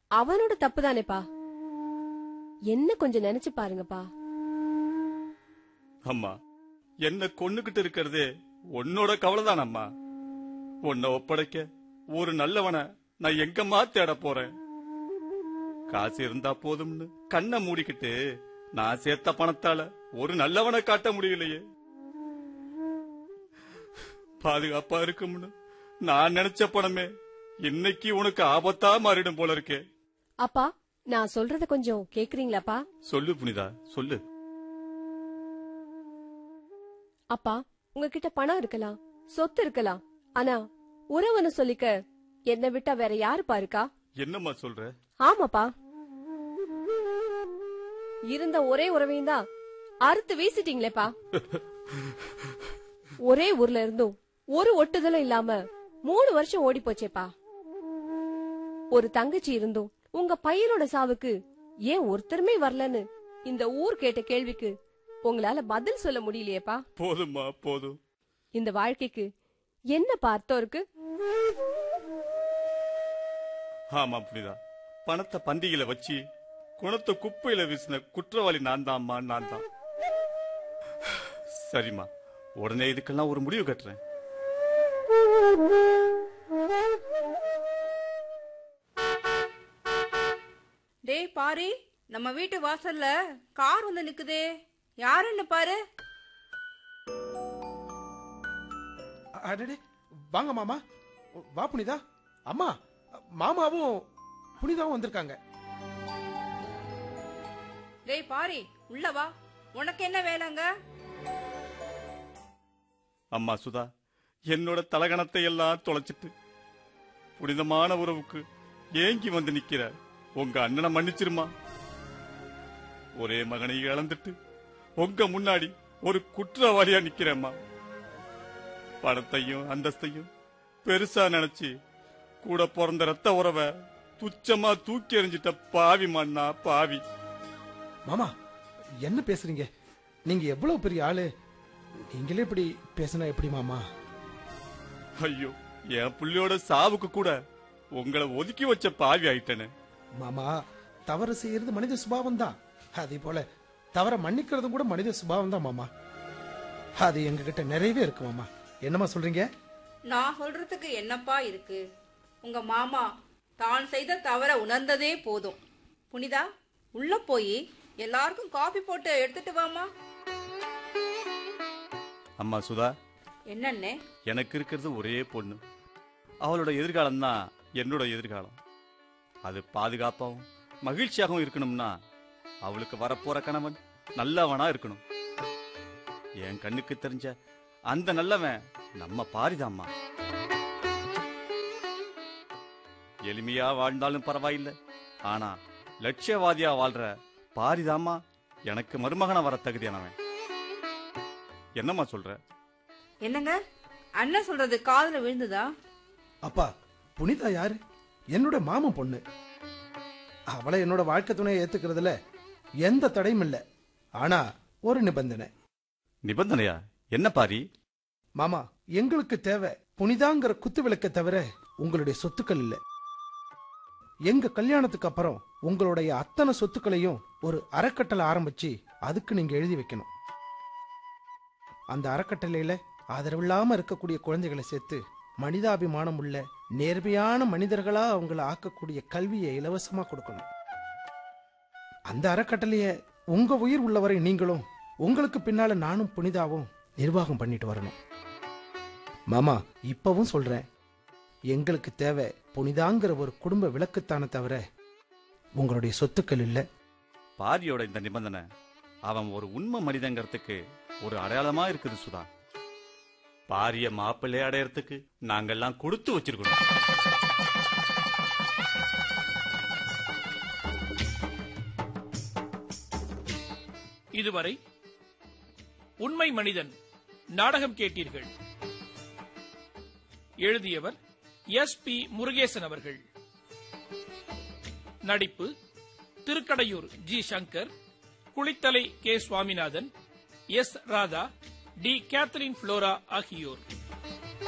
அவனோட தப்பு தானேப்பா என்ன கொஞ்சம் நினைச்சு பாருங்கப்பா அம்மா என்ன கொன்னுகிட்டு இருக்கிறதே உன்னோட கவலைதான் அம்மா உன்னை ஒப்படைக்க ஒரு நல்லவனை நான் எங்கம்மா தேட போறேன் காசு இருந்தா போதும்னு கண்ணை மூடிக்கிட்டு நான் சேர்த்த பணத்தால ஒரு நல்லவனை காட்ட முடியலையே பாதுகாப்பா இருக்கும்னு நான் நினைச்ச பணமே இன்னைக்கு உனக்கு ஆபத்தா மாறிடும் போல இருக்கே அப்பா நான் சொல்றத கொஞ்சம் கேக்குறீங்களாப்பா சொல்லு புனிதா சொல்லு அப்பா உங்ககிட்ட பணம் இருக்கலாம் சொத்து இருக்கலாம் ஆனா உறவுன்னு சொல்லிக்க என்னை விட்டா வேற யாருப்பா இருக்கா என்னம்மா சொல்ற ஆமாப்பா இருந்த ஒரே உறவையும் தான் அறுத்து வீசிட்டீங்களேப்பா ஒரே ஊர்ல இருந்தும் ஒரு ஒட்டுதலும் இல்லாம மூணு வருஷம் ஓடி போச்சேப்பா ஒரு தங்கச்சி இருந்தும் உங்க பையனோட சாவுக்கு ஏன் ஒருத்தருமே வரலன்னு இந்த ஊர் கேட்ட கேள்விக்கு உங்களால பதில் சொல்ல முடியலையேப்பா போதும்மா போதும் இந்த வாழ்க்கைக்கு என்ன அர்த்தம் இருக்கு ஆமா புனிதா பணத்தை பண்டிகையில வச்சு குணத்தை குப்பையில வீசின குற்றவாளி நான் தான்மா நான் தான் சரிம்மா உடனே இதுக்கெல்லாம் ஒரு முடிவு கட்டுறேன் டேய் பாரு நம்ம வீட்டு வாசல்ல கார் வந்து நிக்குதே யாருன்னு பாரு அடடே வாங்க மாமா வா புனிதா அம்மா மாமாவும் புனிதாவும் வந்திருக்காங்க டேய் பாரி உள்ள வா உனக்கு என்ன வேலைங்க அம்மா சுதா என்னோட தலகணத்தை எல்லாம் தொலைச்சிட்டு புனிதமான உறவுக்கு ஏங்கி வந்து நிக்கிற உங்க அண்ணனை மன்னிச்சிருமா ஒரே மகனை இழந்துட்டு உங்க முன்னாடி ஒரு குற்றவாளியா நிக்கிறேம்மா பணத்தையும் அந்தஸ்தையும் பெருசா நினைச்சு கூட பிறந்த ரத்த உறவை துச்சமா தூக்கி எறிஞ்சிட்ட பாவி மண்ணா பாவி மாமா என்ன பேசுறீங்க நீங்க எவ்வளவு பெரிய ஆளு நீங்களே இப்படி பேசினா எப்படி மாமா ஐயோ என் புள்ளியோட சாவுக்கு கூட உங்களை ஒதுக்கி வச்ச பாவி ஆயிட்டேனே மாமா தவறு செய்யறது மனித சுபாவம் தான் அதே போல தவற மன்னிக்கிறதும் கூட மனித சுபாவம் தான் மாமா அது எங்க கிட்ட நிறையவே இருக்கு மாமா என்னம்மா சொல்றீங்க நான் சொல்றதுக்கு என்னப்பா இருக்கு உங்க மாமா தான் செய்த தவற உணர்ந்ததே போதும் புனிதா உள்ள போய் எல்லாருக்கும் காபி போட்டு எடுத்துட்டு வாமா அம்மா சுதா என்னண்ணே எனக்கு இருக்கிறது ஒரே பொண்ணு அவளோட எதிர்காலம் தான் என்னோட எதிர்காலம் அது பாதுகாப்பாகவும் மகிழ்ச்சியாகவும் இருக்கணும்னா அவளுக்கு வரப்போற கணவன் நல்லவனா இருக்கணும் என் கண்ணுக்கு தெரிஞ்ச அந்த நல்லவன் நம்ம பாரிதாம்மா எளிமையா வாழ்ந்தாலும் பரவாயில்லை ஆனா லட்சியவாதியா வாழ்ற பாரிதாம்மா எனக்கு மருமகனா வர தகுதியானவன் என்னம்மா சொல்ற என்னங்க அண்ணன் சொல்றது காதுல விழுந்துதா அப்பா புனிதா யாரு என்னோட மாமன் பொண்ணு அவளை என்னோட வாழ்க்கை துணையை ஏத்துக்கிறதுல எந்த தடையும் இல்ல ஆனா ஒரு நிபந்தனை நிபந்தனையா என்ன பாரி மாமா எங்களுக்கு தேவை புனிதாங்கிற குத்து விளக்க தவிர உங்களுடைய சொத்துக்கள் இல்ல எங்க கல்யாணத்துக்கு அப்புறம் உங்களுடைய அத்தனை சொத்துக்களையும் ஒரு அறக்கட்டளை ஆரம்பிச்சு அதுக்கு நீங்க எழுதி வைக்கணும் அந்த அறக்கட்டளையில ஆதரவில்லாம இருக்கக்கூடிய குழந்தைகளை சேர்த்து மனிதாபிமானம் உள்ள நேர்மையான மனிதர்களா அவங்கள ஆக்கக்கூடிய கல்வியை இலவசமா கொடுக்கணும் அந்த அறக்கட்டளைய உங்க உயிர் உள்ளவரை நீங்களும் உங்களுக்கு பின்னால நானும் புனிதாவும் நிர்வாகம் பண்ணிட்டு வரணும் மாமா இப்பவும் சொல்றேன் எங்களுக்கு தேவை புனிதாங்கிற ஒரு குடும்ப விளக்குத்தானே தவிர உங்களுடைய சொத்துக்கள் இல்ல பாரியோட இந்த நிபந்தனை அவன் ஒரு உண்மை மனிதங்கிறதுக்கு ஒரு அடையாளமா இருக்குது சுதா பாரிய மாப்பிள்ளை அடையறதுக்கு நாங்கெல்லாம் கொடுத்து வச்சிருக்கணும் இதுவரை உண்மை மனிதன் நாடகம் கேட்டீர்கள் எழுதியவர் எஸ் பி முருகேசன் அவர்கள் நடிப்பு Thirukkadaiyur G Shankar Kulithalai K Swaminathan S Radha D Catherine Flora ஆகியோர்